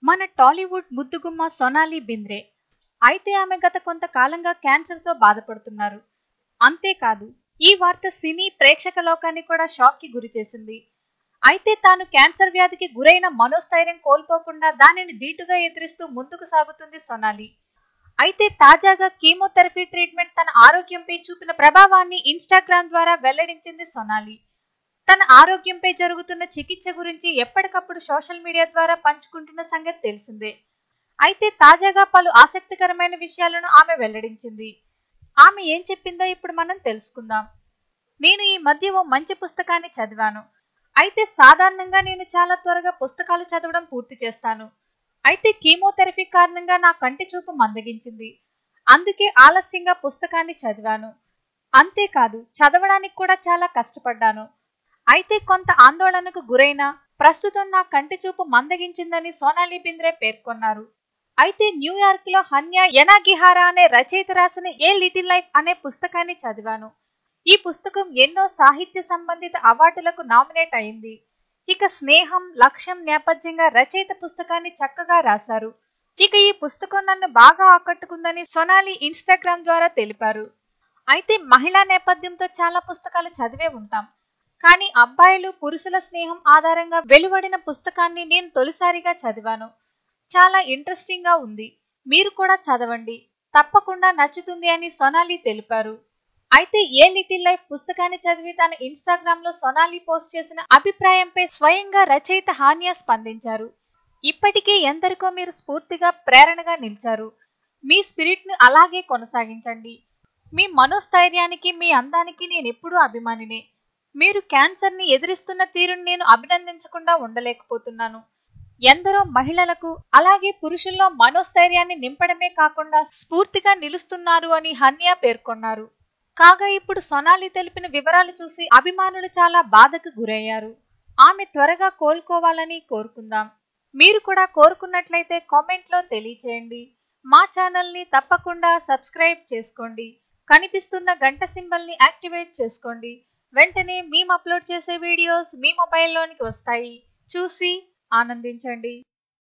మన టాలీవుడ్ ముద్దుగుమ్మ సొనాలి బింద్రే అయితే ఆమె గత కొంతకాలంగా క్యాన్సర్తో బాధపడుతున్నారు అంతేకాదు ఈ వార్త సినీ ప్రేక్షక లోకాన్ని కూడా షాక్ కి గురి చేసింది అయితే తాను క్యాన్సర్ వ్యాధికి గురైన మనోస్థైర్యం కోల్పోకుండా దానిని ధీటుగా ఎదిరిస్తూ ముందుకు సాగుతుంది సొనాలి అయితే తాజాగా కీమోథెరపీ ట్రీట్మెంట్ తన ఆరోగ్యంపై చూపిన ప్రభావాన్ని ఇన్స్టాగ్రామ్ ద్వారా వెల్లడించింది సొనాలి తన ఆరోగ్యంపై జరుగుతున్న చికిత్స గురించి ఎప్పటికప్పుడు సోషల్ మీడియా ద్వారా పంచుకుంటున్న సంగతి తెలిసిందే అయితే తాజాగా పలు ఆసక్తికరమైన విషయాలను ఆమె వెల్లడించింది ఆమె ఏం చెప్పిందో ఇప్పుడు మనం తెలుసుకుందాం నేను ఈ మధ్య ఓ మంచి పుస్తకాన్ని చదివాను అయితే సాధారణంగా నేను చాలా త్వరగా పుస్తకాలు చదవడం పూర్తి చేస్తాను అయితే కీమోథెరపీ కారణంగా నా కంటి చూపు మందగించింది అందుకే ఆలస్యంగా పుస్తకాన్ని చదివాను అంతేకాదు చదవడానికి కూడా చాలా కష్టపడ్డాను అయితే కొంత ఆందోళనకు గురైన ప్రస్తుతం నా కంటి చూపు మందగించిందని సోనాలి బింద్రే పేర్కొన్నారు అయితే న్యూయార్క్ లో హన్యా యనాగిహారా అనే రచయిత రాసిన ఏ లిటిల్ లైఫ్ అనే పుస్తకాన్ని చదివాను ఈ పుస్తకం ఎన్నో సాహిత్య సంబంధిత అవార్డులకు నామినేట్ అయింది ఇక స్నేహం లక్ష్యం నేపథ్యంగా రచయిత పుస్తకాన్ని చక్కగా రాశారు ఇక ఈ పుస్తకం నన్ను బాగా ఆకట్టుకుందని సొనాలి ఇన్స్టాగ్రామ్ ద్వారా తెలిపారు అయితే మహిళా నేపథ్యంతో చాలా పుస్తకాలు చదివే ఉంటాం కానీ అబ్బాయిలు పురుషుల స్నేహం ఆధారంగా వెలువడిన పుస్తకాన్ని నేను తొలిసారిగా చదివాను చాలా ఇంట్రెస్టింగ్ గా ఉంది మీరు కూడా చదవండి తప్పకుండా నచ్చుతుంది అని సొనాలి తెలిపారు అయితే ఏ లిటిల్ లైఫ్ పుస్తకాన్ని చదివి తన ఇన్స్టాగ్రామ్ లో సొనాలి పోస్ట్ చేసిన అభిప్రాయంపై స్వయంగా రచయిత హానియా స్పందించారు ఇప్పటికే ఎందరికో మీరు స్ఫూర్తిగా ప్రేరణగా నిలిచారు మీ స్పిరిట్ ను అలాగే కొనసాగించండి మీ మనోస్థైర్యానికి మీ అందానికి నేను ఎప్పుడూ అభిమానినే మీరు క్యాన్సర్ ని ఎదిరిస్తున్న తీరును నేను అభినందించకుండా ఉండలేకపోతున్నాను ఎందరో మహిళలకు అలాగే పురుషుల్లో మనోస్థైర్యాన్ని నింపడమే కాకుండా స్ఫూర్తిగా నిలుస్తున్నారు అని హన్యా పేర్కొన్నారు కాగా ఇప్పుడు సొనాలి తెలిపిన వివరాలు చూసి అభిమానులు చాలా బాధకు గురయ్యారు ఆమె త్వరగా కోలుకోవాలని కోరుకుందాం మీరు కూడా కోరుకున్నట్లయితే కామెంట్లో తెలియచేయండి మా ఛానల్ని తప్పకుండా సబ్స్క్రైబ్ చేసుకోండి కనిపిస్తున్న గంట సింబల్ని యాక్టివేట్ చేసుకోండి వెంటనే మేము అప్లోడ్ చేసే వీడియోస్ మీ మొబైల్లోనికి వస్తాయి చూసి ఆనందించండి